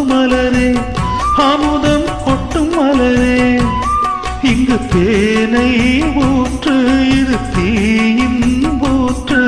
மலரே அமுதம் கொட்டும் மலரே இங்கு தேனை ஊற்று இது தீயின் ஊற்று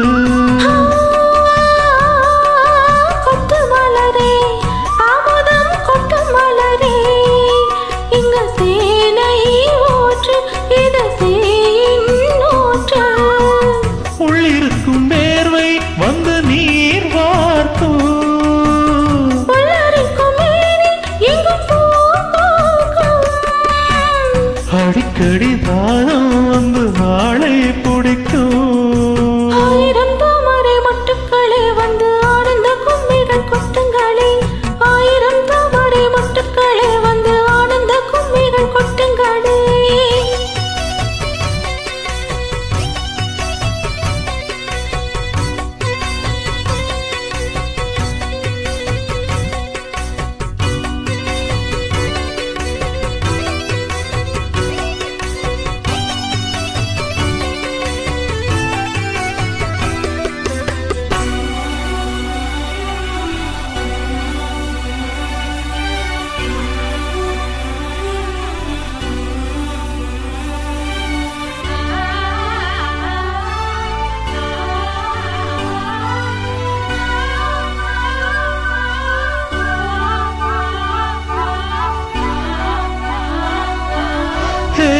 கொட்டு மலரே அமுதம் கொட்டு மலரே இங்கு தேனை ஊற்று இது தேன் ஊற்று உள்ளிருக்கும் வேர்வை வந்து நீர் வார்க்கும் உள்ளரிக்கும் மேனி எங்கும் பூ பூக்கும். அடிக்கடி தானம் வந்து ஆளை பிடிக்கும் ஆயிரம் தாமரை மொட்டுக்களே வந்து ஆனந்த கும்மிகள் கொட்டுங்களே ஆயிரம் தாமரை மொட்டுக்களே வந்து ஆனந்த கும்மிகள் கொட்டுங்களே ஹே,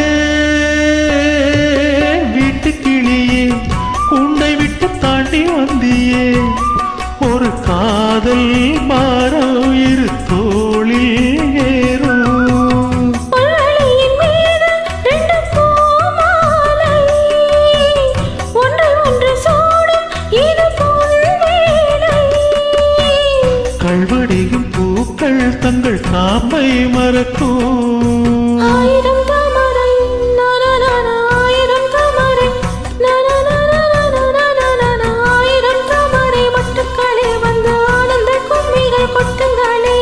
வீட்டு கிளியே உண்டை விட்டு தாண்டி வந்தியே ஒரு காதல் மாறம் இரு தோளில் ஏறும் பள்ளியின் மீது ரெண்டு பூமாலை ஒன்றை ஒன்று சூடும் இது பொன்வேலை கல்வடியும் பூக்கள் தங்கள் காம்பை மறக்கும் ஆயிரம் தாமரை நனநன, ஆயிரம் தாமரை நனநனநனநனநன, ஆயிரம் தாமரை மொட்டுக்களே வந்து ஆனந்த கும்மிகள் கொட்டுங்களே